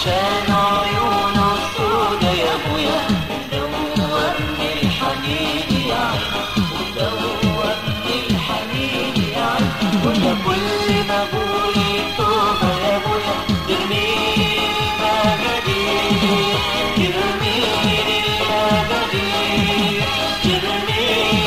عشان عيونه السودا يا ابويا دوبني الحنين يا عين ودوبني الحنين يا عين وانا كل ما اقول توبه يا ابويا ترميني المجادير ترميني المجادير ترميني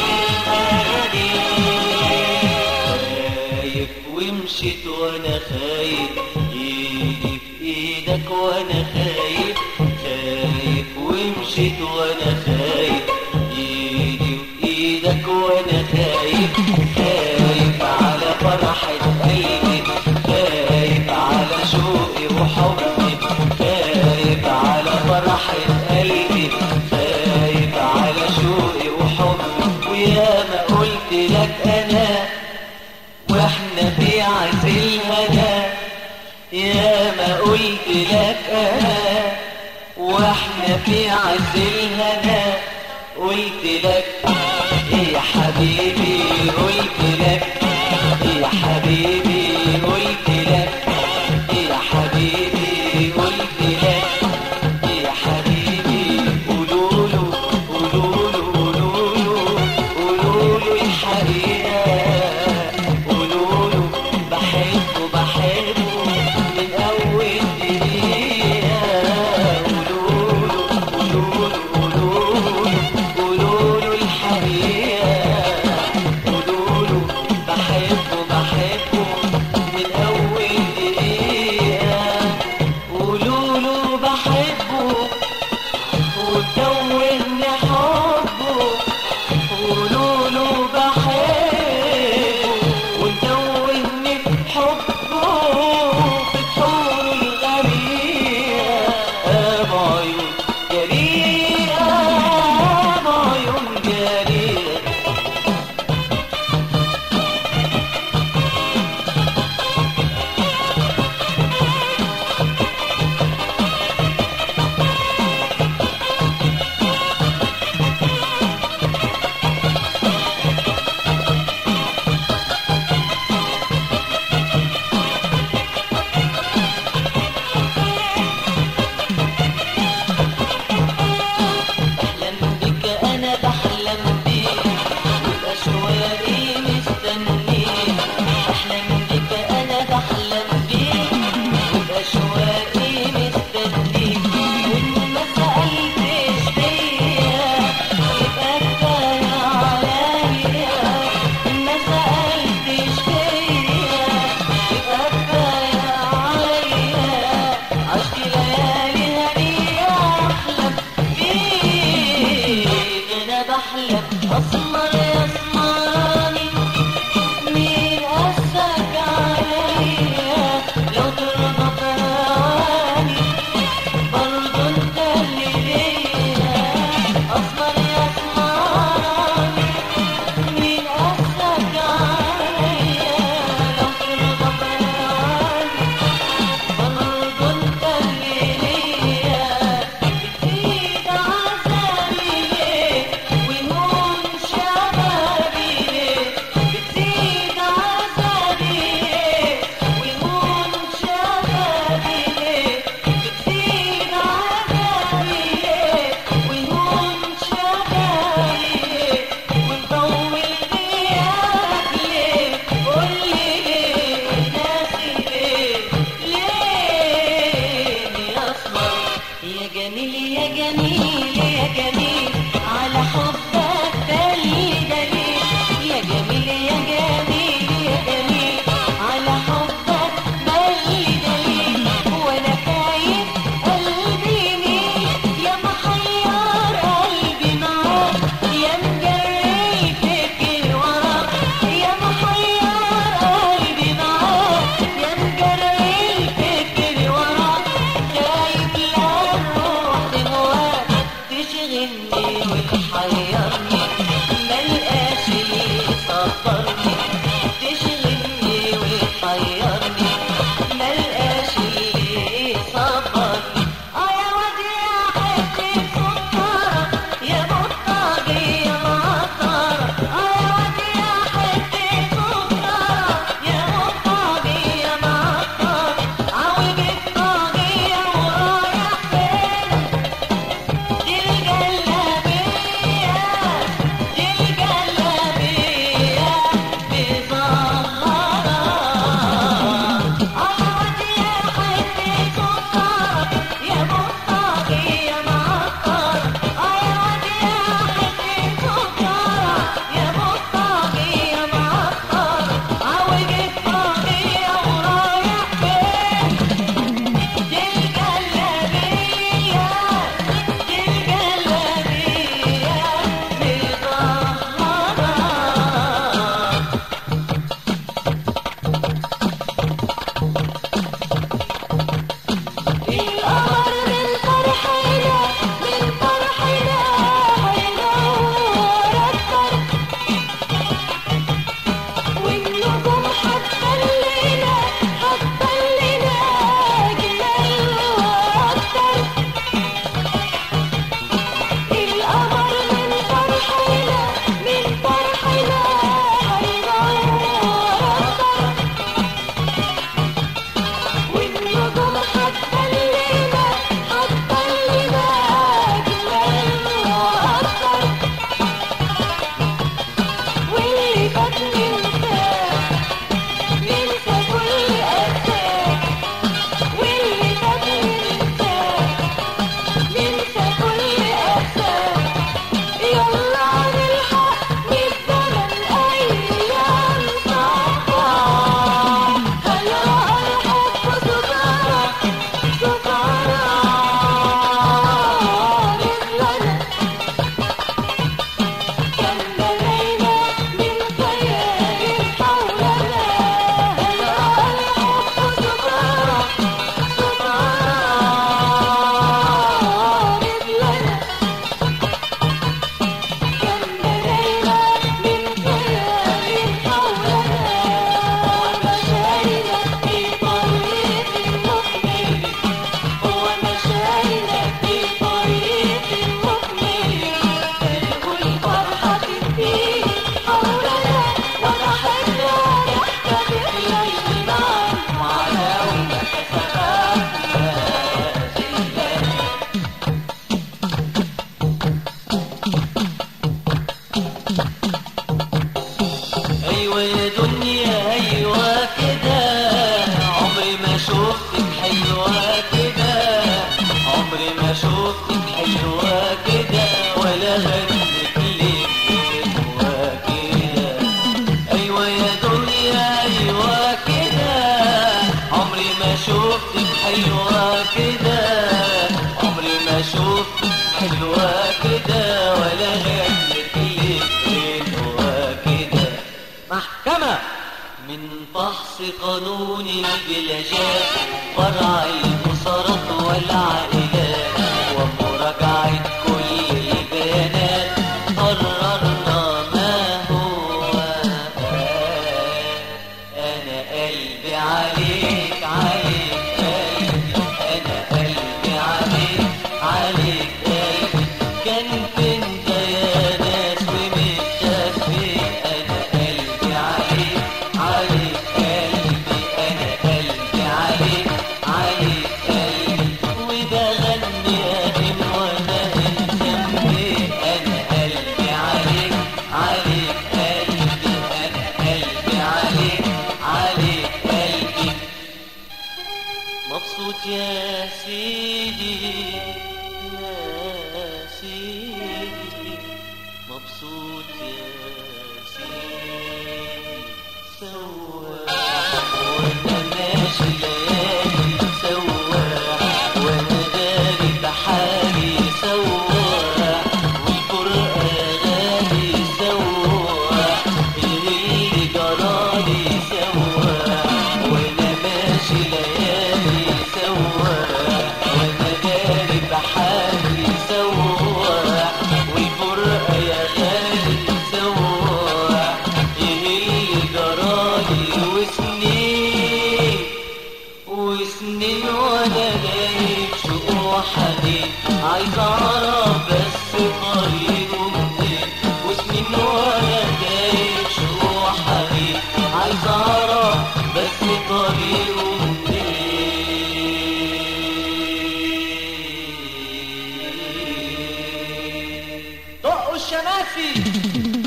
المجادير خايف ومشيت وانا خايف ايدي في ايدك وانا خايف خايف ومشيت وانا خايف ايدي في ايدك وانا خايف خايف على فرحة قلبي خايف على شوقي وحبي خايف على فرحة قلبي خايف على شوقي وحبي ويا ما قلت لك انا واحنا في عز الهنا يا ما قلت لك انا واحنا في عز الهنا قلت لك يا حبيبي قلت لك يا حبيبي قلت لك يا حبيبي قلت لك يا حبيبي قولوا له قولوا له قولوا له قولوا له الحقيقة قولوا له بحبه بحبه من أول دقيقة قولوا له قولوا له قولوا له قولوا له الحقيقة قولوا له بحبه بحبه من أول دقيقة قولوا له بحبه وتوهني حبه قولوا له بحبه وتوهني حبه في طول الغريقة بعيون جريئة بعيون جريئة بحلم بك انا بحلم بيك وباشواقي مستنيك بحلم بك انا بحلم بيك وباشواقي مستنيك وان ما سالتش فيا يبقى كفايه عليا ان ما سالتش فيا يبقى كفايه عليا عشت ليالي هنيه احلم بيك انا بحلم اسمر يا اسمراني مين قاسك عليا لو ترضى بهواني برضه انت اللي ليا اسمر يا اسمراني مين قاسك عليا لو ترضى بهواني برضه انت اللي ليا بتزيد عذابي ليه ويهون شبابي ليه بتزيد عذابي ليه ويهون شبابي ليه بتزيد عذابي ليه ويهون شبابي ليه ونطول غيابك ليه قولي ليه ناسي ليه ليه يا اسمر يا جميل يا جميل يا جميل على حبك دليل دليل يا جميل يا جميل يا جميل على حبك دليل دليل وانا خايف قلبي مين يا محير قلبي معاك يا مجري فكر وراك يا محير قلبي معاك يا مجري فكر وراك خايف لا الروح تهواك تشغل ما شفتك حلوة كده ولا غنت ليك حلوة كده أيوة يا دنيا أيوة كده عمري ما شفتك حلوة كده عمري ما شفتك حلوة كده ولا غنت ليك حلوة كده محكمة من فحص قانون البلاجات فرع المسارات والعائلات ومراجعة كل البيانات قررنا ما هو أنا قلبي عليك عليك قلبي أنا قلبي عليك عليك قلبي كان فين ده يا ناس ومتخفي أنا قلبي عليك عليك قلبي أنا قلبي عليك عليك قلبي وبغني أهم وأنا مسمي أنا قلبي عليك عليك قلبي أنا قلبي عليك عليك قلبي مبسوط يا سيدي يا سيدي مبسوط يا سيدي سواح وانا ماشي ليالي سواح وانا داري بحالي سواح والقرآن غالي سواح اللي جرالي سواح وانا ماشي ليالي سواح وانا داري بحالي سواح والفرقة يا غالي سواح ايه اللي جرالي وسنين وسنين وانا دايب شوق وحنين عايز اعرف بس طريقه منين وسنين وانا دايب شوق وحنين عايز اعرف بس طريقه منين دقوا الشماسي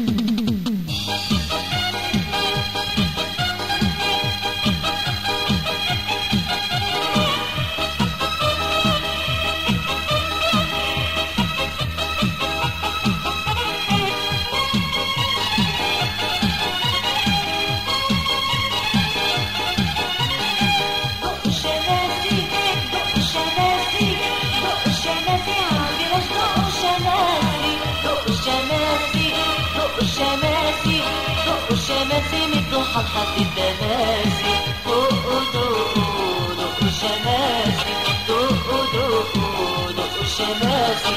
دق شماسي دق شماسي دق شماسي عبلاش دق شماسي دق شماسي دق شماسي دق شماسي من الضحى لحد التماسي دق دق دق شماسي دق دق دق شماسي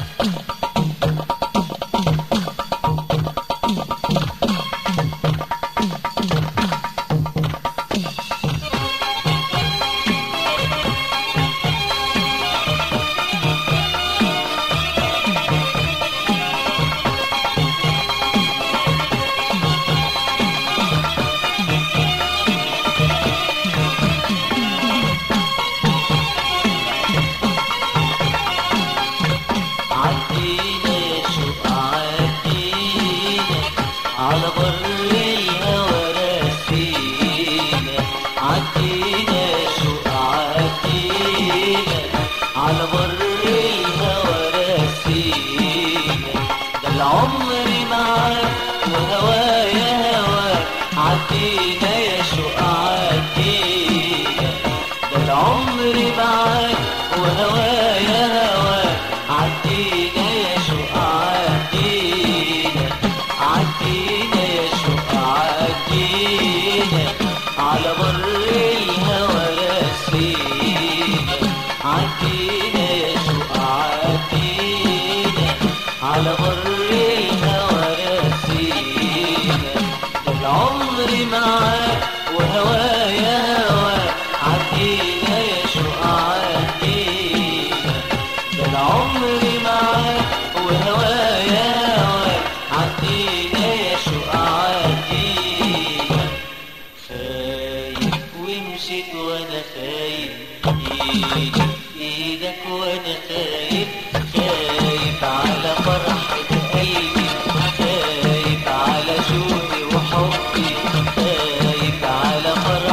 عدينا يا شوق عدينا على بر الهوى راسينا عدينا يا شوق عدينا على بر الهوى راسينا ده العمر معاك وهوايا هواك عدينا يا شوق عدينا ده العمر معاك وهوايا هواك عدينا يا شوق عدينا عدينا يا شوق عدينا على بر الهوى راسينا عدينا يا شوق عدينا على بر الهوى راسينا ده العمر معاك وهوايا هواك عدينا يا شوق عدينا ده العمر معاك وهوايا هواك عدينا يا شوق عدينا خايف ومشيت وانا خايف ايدي في ايدك وانا خايف خايف على فرحة قلبي خايف على شوقي وحبي خايف على فرحة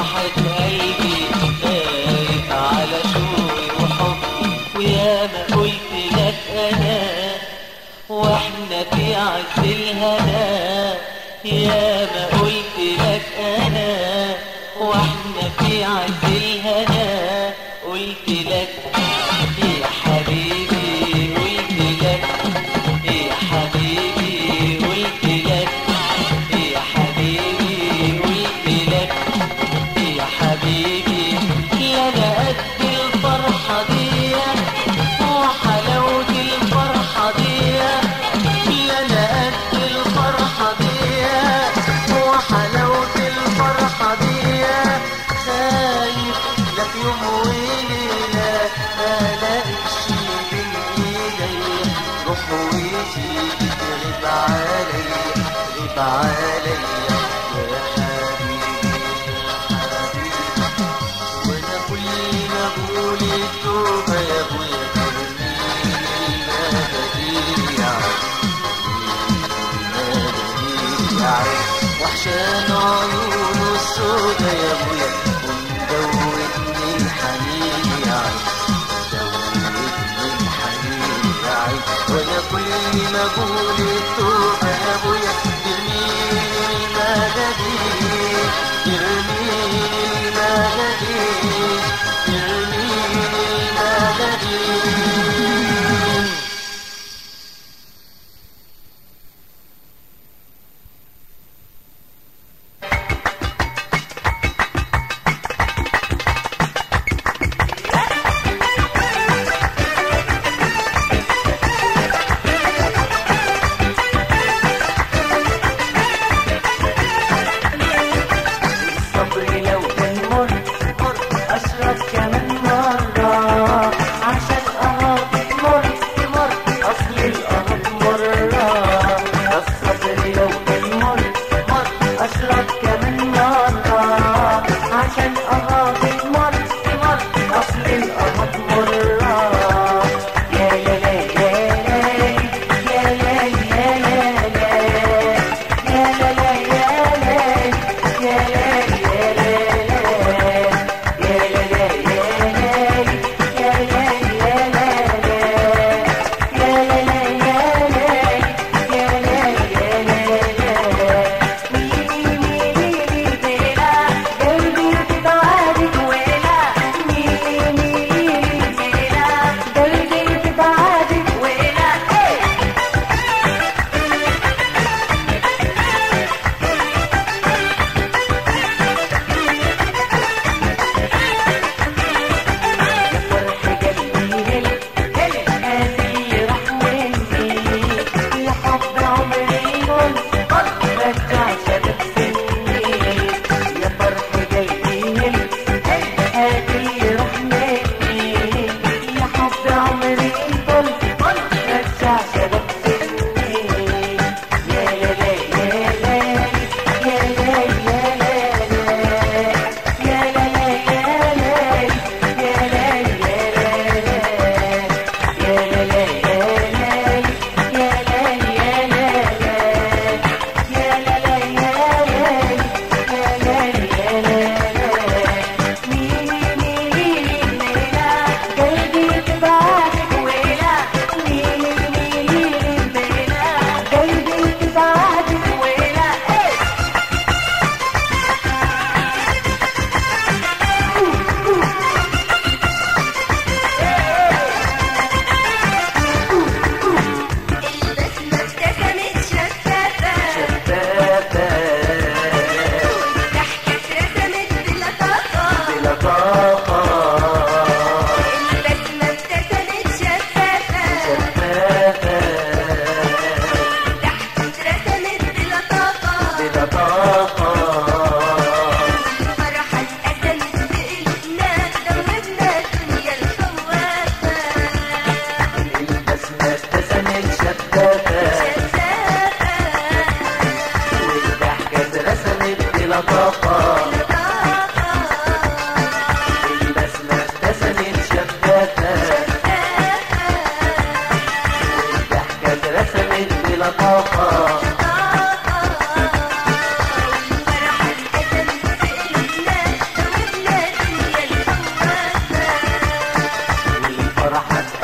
ويا ما قلت لك انا واحنا في عز الهنا يا ما قلت لك انا واحنا في عز الهنا قلت لك يا حبيبي قلت لك يا حبيبي قلت لك يا حبيبي قلت لك يا حبيبي لا انا قد الفرحه دي وحلاوه الفرحه دي لا انا قد الفرحه دي وحلاوه الفرحه دي خايف لا في يوم وليله ما الاقيش بين ايدي روح ويجي تغيب عليا تغيب عليا يا حبيبي يا حبيبي وانا كل ما اقول التوبه يا ابويا ترميني ما بديل يا وحشان عيونه السودا يا ابويا ومدوتني الحنين يا عين دوتني الحنين يا عين وانا كل ما اقول التوبه يا ابويا ترميني المجاديل ترميني المجاديل ترميني المجاديل الصبر لو كان مر أشرب كمان مرة عشان أهاضي مر مر أصل الأرض مرة الصبر لو كان مر مر أشرب كمان مرة عشان أهاضي مر مر أصل الأرض مرة يا يا لا يا لا يا لا يا لا لا يا لا لا يا لا يا لا يا لا يا لا لا يا لا يا لا يا لا يا لا لا يا لا يا لا يا لا ميلي ميلي بلا قلبي بتبعدك ولا ميلي ميلي بلا قلبي بتبعدك ولا إيه يا فرح قلبي هل هل هذه رحمتي يا حب عمري قل قل رجع شباب سني يا فرح قلبي هل هل هذه رحمتي يا حب عمري قل قل رجع شباب سني يا لا لا يا لا يا لا يا لا يا لا لا يا لا يا لا يا لا يا لا يا لا يا لا لا يا لا يا لا يا لا ميلي ميلي ميلا قلبي تبعدك ولا ميلي ميلي ميلا قلبي تبعدك ولا إيه البسمة ابتسمت شفافة شفافة ضحكت رسمت بلطافة بلطافة البسمة ابتسمت شفافة شفافة ضحكت رسمت بلطافة بلطافة فرحة اتقسمت بقلوبنا دوبنا الدنيا الخوافة البسمة ابتسمت شفافة شفافة والضحكة اترسمت بلطافة لطافة البسمة ابتسمت شفافة والضحكة اترسمت بلطافة الفرحة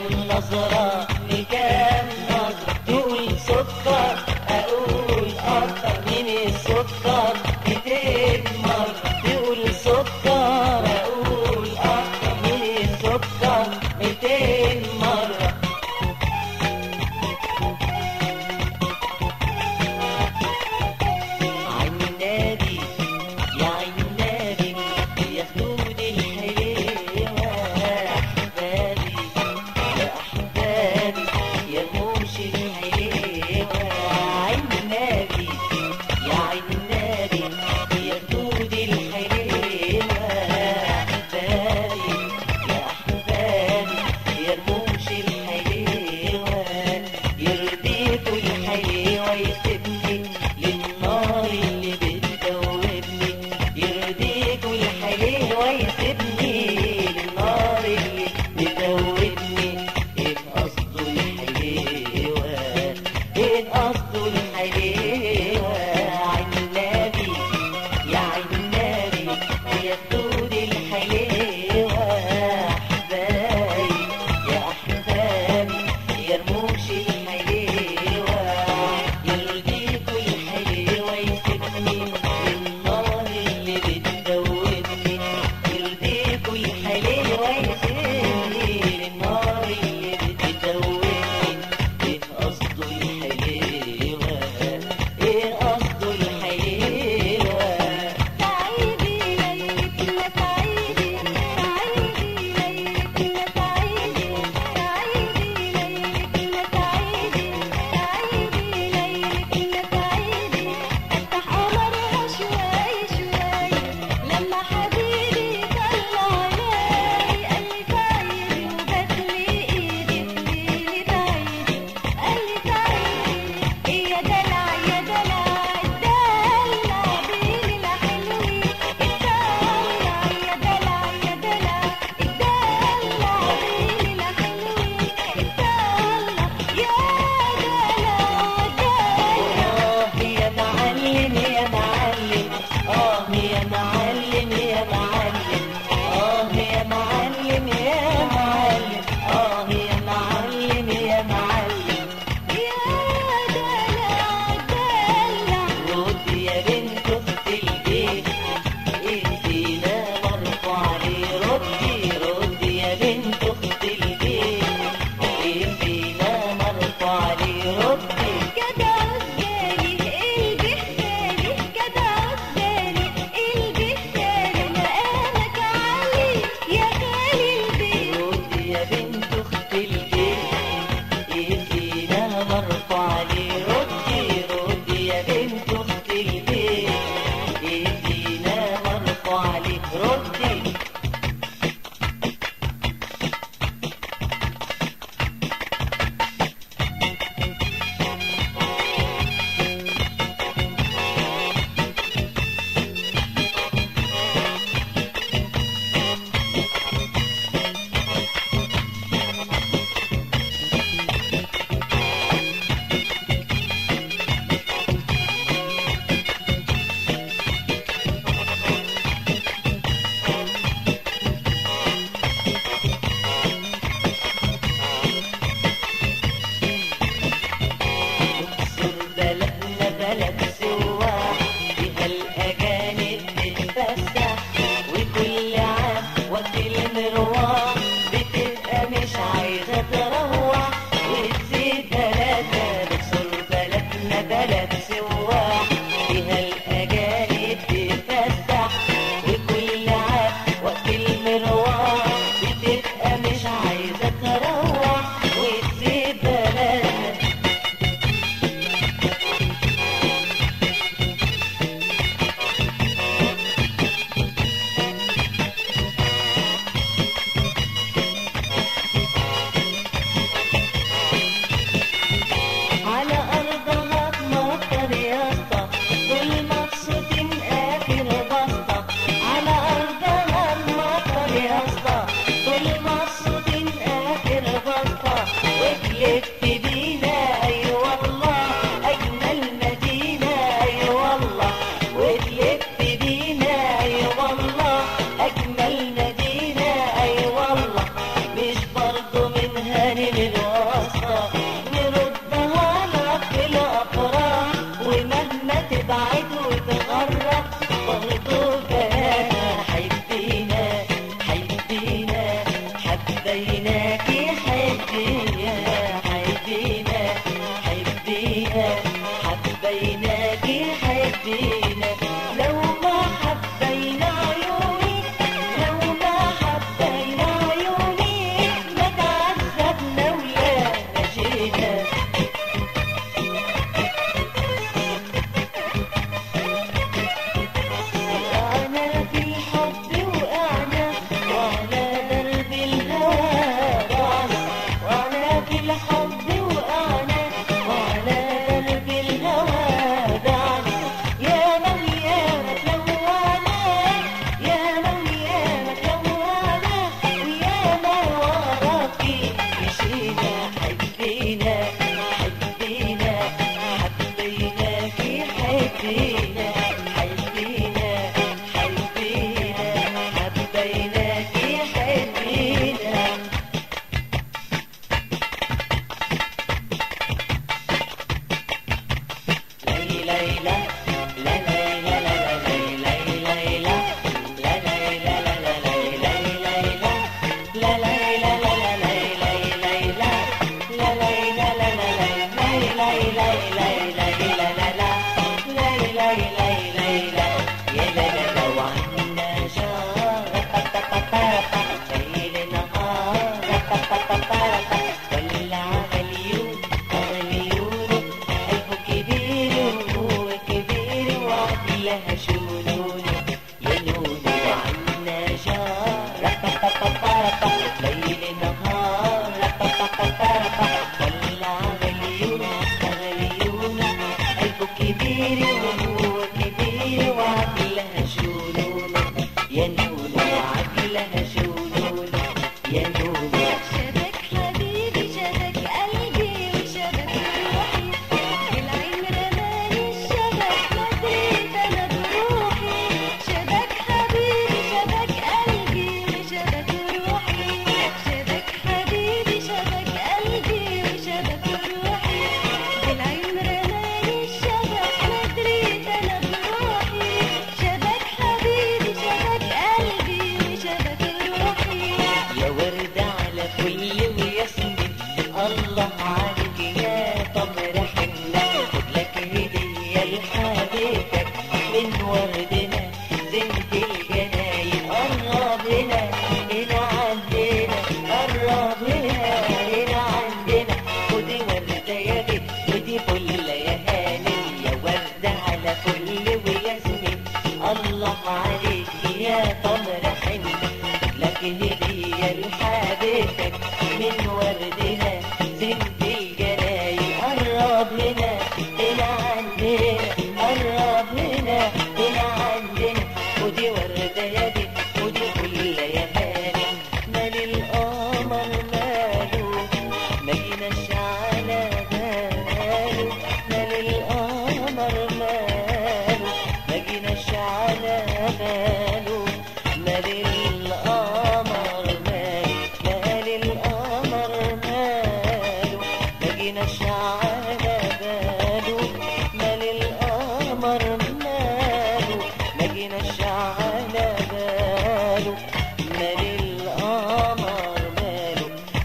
كام نظرة لكام نظرة تقول سكر أقول أكتر من السكر ميتين مرة تقول سكر أقول أكتر من السكر ميتين مرة عنابي يا عنابي يا خدود الحليوة أحبابي يا أحبابي يا موش الحليوة عنابي يا عنابي يا خدود الحليوة أحبابي يا أحبابي يا موش الحليوة يرضيكوا الحليوة يسيبني للنار اللي بتدوبني يرضيكوا الحليوة يسيبني للنار اللي بتدوبني ايه قصده الحليوة ايه قصده الحليوة عنابي يا عنابي يا خدود الحليوة أحبابي يا أحبابي يا رموش الحليوة يرضيكوا الحليوة يسيبني النار اللي بتدوبني يرضيكوا الحليوة يسيبني النار اللي بتدوبني ايه قصده الحليوة ايه قصده الحليوة تعيدي ليلتنا تعيدي تعيدي ليلتنا تعيدي تعيدي ليلتنا تعيدي تعيدي ليلتنا تعيدي افتح قمرها شوي شوي لما حبيبي طلع عيني قال لي تعيدي وبات لي ايدي تقولي تعيدي قال لي تعيدي يا دلع يا دلع الدلع بين الحلوين الدلع يا دلع يا دلع الدلع بين الحلوين الدلع يا دلع دلع آه يا معلم يا معلم آه يا معلم يا معلم آه يا معلم يا معلم آه يا معلم يا معلم يا دلع دلع رد يا بنت أخت البيت إيدينا مرفوع عليه ردي ردي يا بنت أخت البيت إيدينا مرفوع عليه ردي كده قدامي قلبي احتالي كده قدامي قلبي احتالي مقامك عالي يا غالي البيت ردي يا بنت أخت البيت إيدينا مرفوع عليه ردي ردي يا بنت أخت البيت إيدينا مرفوع عليه ردي اقصر بلدنا بلد سواح فيها الأجانب تتفسح وكل عام وقت المروح بتبقى مش عايزة تروح وتسيب بلدنا اقصر بلدنا بلد سواح فيها الأجانب تتفسح وكل عام وقت المروح بتبقى مش عايزة تروح وتسيب بلدنا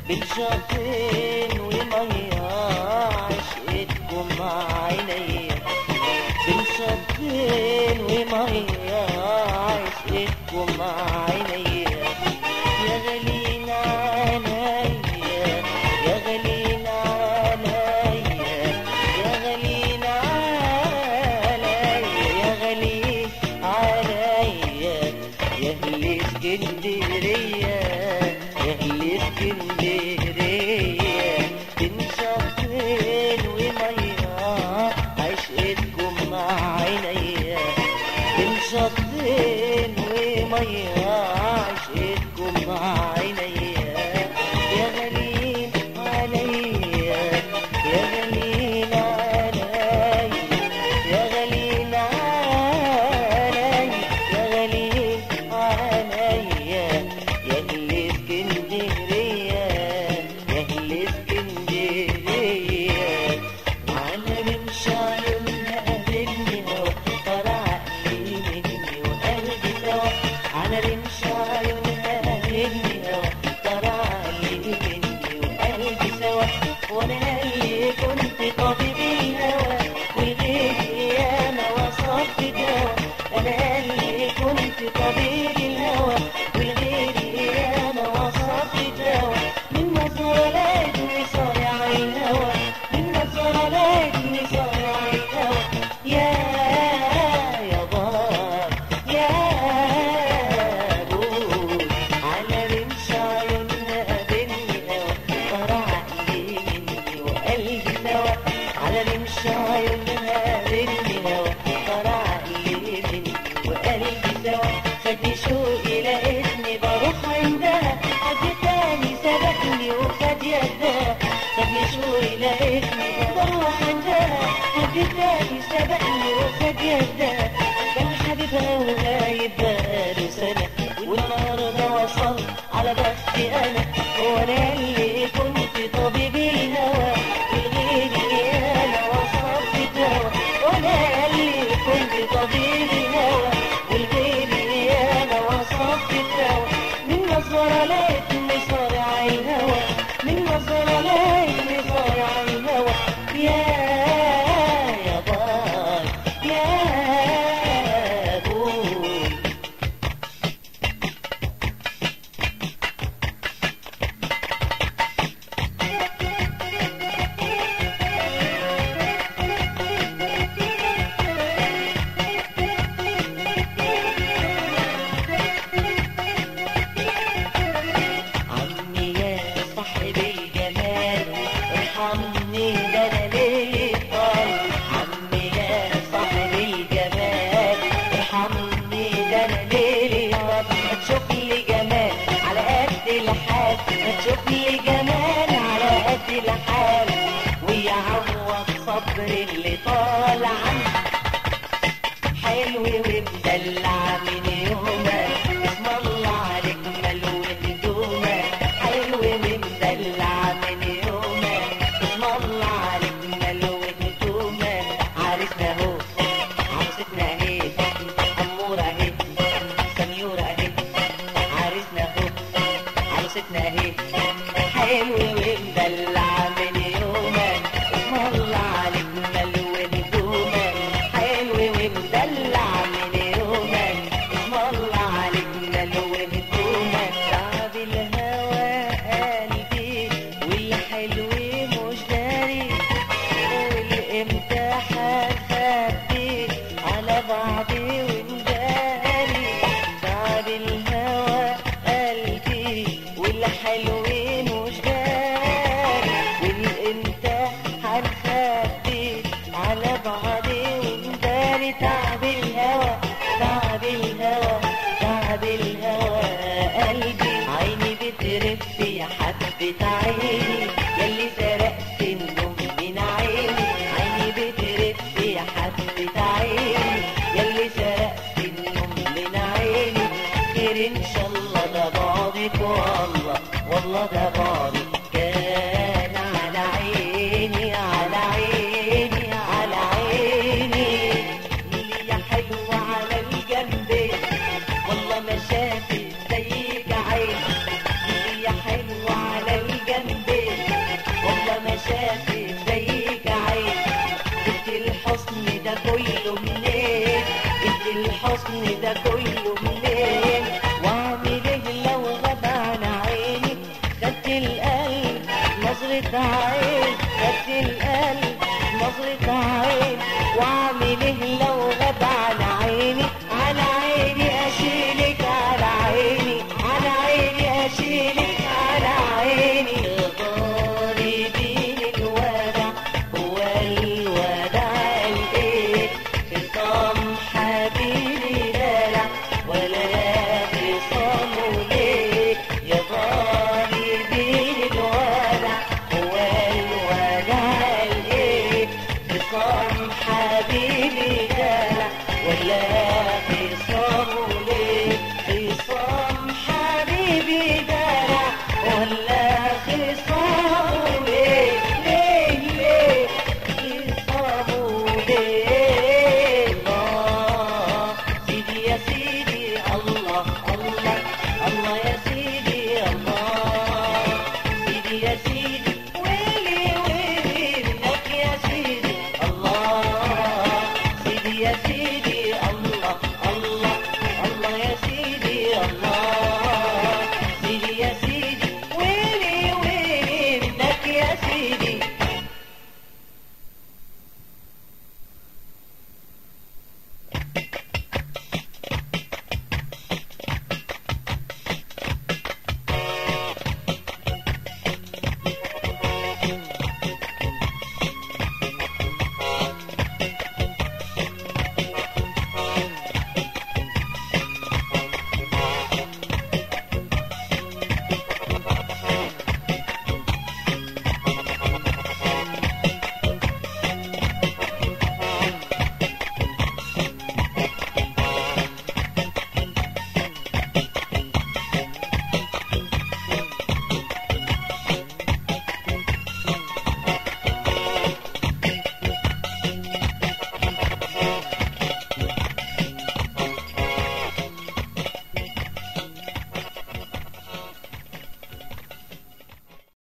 بين شاطين ومية عشقتكم مع عينيا بين شاطين ومية عشقتكم مع عينيا يا غالين عليا يا غالين عليا يا غالين عليا يا غالين عليا يا اهل اسكندريه يا اهل اسكندريه بنشاطين وميه عشقتكم مع عينيا بنشاطين وميه عشقتكم مع عينيا يا غالين عليا يا غالين عليا يا غالين عليا يا غالين عليا يا اهل اسكندريه يا اهل اسكندريه على رمش عيونها قابلني هوا طلع عقلي مني وقلبي سوا على رمش عيونها قابلني هوا طلع عقلي مني وقلبي سوا وانا اللي كنت طبيب الهوى وغيري انا وصفت دوا انا اللي كنت طبيب الهوى وغيري انا وصفت دوا من نظرة لقيتني صايع الهوى من نظرة لقيتني صايع الهوى يا يا بار يا بول على رمش عيوننا قابلني هوا طرع عقلي مني وقلبي سوا على رمش عيونها قابلني هوا طرع عقلي مني وقلبي سوا خد شوقي لقيتني بروح عندها حد تاني سبقني وخد يدها خد شوقي لقيتني بروح عندها حد تاني سبقني وخد يدها كان حبيبها وغايب بقاله سنة والنهارده وصل على بختي أنا وأنا اللي كنت طبيب الهوى وغيري أنا وصلت دوا وأنا اللي كنت طبيب الهوى والغيري أنا وصلت دوا من نظرة لقيتني صارع الهوى من نظرة لقيتني صارع الهوى يا يا باي يا بوي عمي يا صاحب الجمال ارحمني ده انا ليه طال عمي يا صاحب الجمال ارحمني ده انا ليه طال ما تشوف لي جمال على قد الحال ما تشوف لي جمال على قد الحال ويعوض صبر اللي طال عني حلو ومدلع من يومك اسم الله عليك ملون دومك حلو ومدلع من يومك اسم الله عليك ملون دومك عرفنا اهو عروستنا اهي اموره اهي سنيوره اهي عرسنا اهو عروستنا اهي حلو ومدلع من يومك اسم الله عليك ملون دومك حلو ومدلع من يومك اسم الله عليك ملون دومك تعب الهوى قلبي والحلو مش داري والامتحان خبي على بعضي ونداري تعب الهوى قلبي والحلو مش داري والامتحان خبي على بعضي ونداري تعب الهوى تعب الهوى تعب الهوى قلبي عيني بترف يا حبة عيني يلي سرقت النوم من عيني عيني بترف يا حبة عيني يلي سرقت النوم من عيني خير ان شاء الله ده بعضك والله والله ده بعضك كان على عيني على عيني على عيني اللي يا حلوة على الجنب والله ما شافت زيك عين اللي يا حلوة على الجنب نظرة عين قد القلب نظرة عين واعمل ايه لو غاب على عيني على عيني اشيلك على عيني على عيني اشيلك على عيني غاري بين الودع هو الودع الايه خصام حبيبي لا لا ولا خصام ليه يا غاري بين الودع هو الودع الايه خصام حبيبي لا لا ولا خصام ليه خصام حبيبي دلع ولا خصام ليه ليه ليه خصام ليه الله سيدي يا سيدي الله الله الله يا سيدي الله سيدي يا سيدي